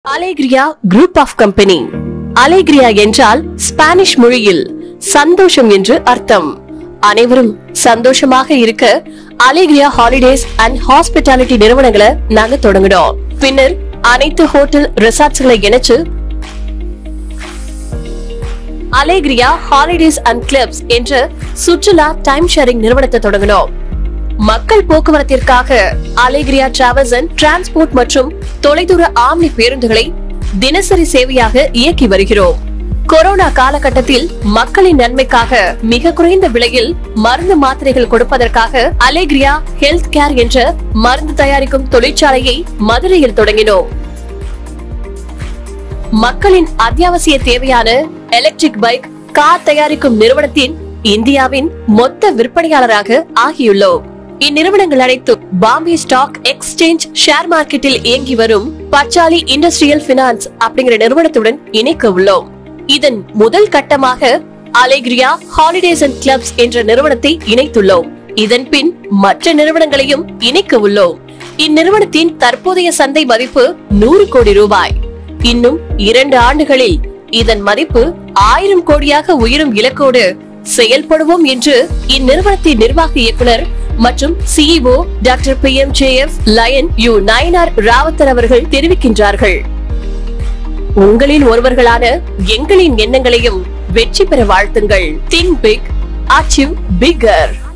அலேக்ரியா group of company Alegria என்றால் Spanish மொழியில் சந்தோஷம் என்று அர்த்தம் அனைவரும் சந்தோஷமாக இருக்க அலேக்ரியா ஹாலிடேஸ் அண்ட் ஹாஸ்பிட்டாலிட்டி நிறுவனங்களை நாங்க தொடங்கினோம் பின்னர் அனைத்து ஹோட்டல் ரிசார்ட்ஸ்களை இணைச்சு அலேக்ரியா ஹாலிடேஸ் அண்ட் கிளப்ஸ் என்ற சுற்றுலா டைம் ஷேரிங் நிறுவனத்தை தொடங்கினோம் மக்கள் போக்குவரத்திற்காக அலேக்ரியா டிராவல்ஸ் அண்ட் டிரான்ஸ்போர்ட் மற்றும் தொலைதூர ஆம்னி பேருந்துகளை தினசரி சேவையாக இயக்கி வருகிறோம் கொரோனா காலகட்டத்தில் மக்களின் நன்மைக்காக மிக குறைந்த விலையில் மருந்து மாத்திரைகள் கொடுப்பதற்காக அலேக்ரியா ஹெல்த் கேர் என்ற மருந்து தயாரிக்கும் தொழிற்சாலையை மதுரையில் தொடங்கினோம் மக்களின் அத்தியாவசிய தேவையான எலக்ட்ரிக் பைக் கார் தயாரிக்கும் நிறுவனத்தின் இந்தியாவின் மொத்த விற்பனையாளராக ஆகியுள்ளோம் இந்நிறுவனங்கள் அனைத்தும் பாம்பே ஸ்டாக் எக்ஸ்சேஞ்ச் ஷேர் மார்க்கெட்டில் இயங்கி வரும் பச்சாலி இண்டஸ்ட்ரியல் பினான்ஸ் அப்படிங்கிற நிறுவனத்துடன் இணைக்க உள்ளோம் இதன் முதல் கட்டமாக அலேக்ரியா ஹாலிடேஸ் அண்ட் கிளப்ஸ் என்ற நிறுவனத்தை இணைத்துள்ளோம் இதன் பின் மற்ற நிறுவனங்களையும் இணைக்க உள்ளோம் இந்நிறுவனத்தின் தற்போதைய சந்தை மதிப்பு நூறு கோடி ரூபாய் இன்னும் இரண்டு ஆண்டுகளில் இதன் மதிப்பு ஆயிரம் கோடியாக உயரும் இலக்கோடு செயல்படுவோம் என்று இந்நிறுவனத்தின் நிர்வாக இயக்குனர் மற்றும் CEO doctor P M J F lion U Nayanar Ravuthar அவர்கள் தெரிவிக்கின்றார்கள் உங்களில் ஒருவர்களான எங்களின் எண்ணங்களையும் வெற்றி பெற வாழ்த்துங்கள் திங்க் பிக் அச்சீவ் பிகர்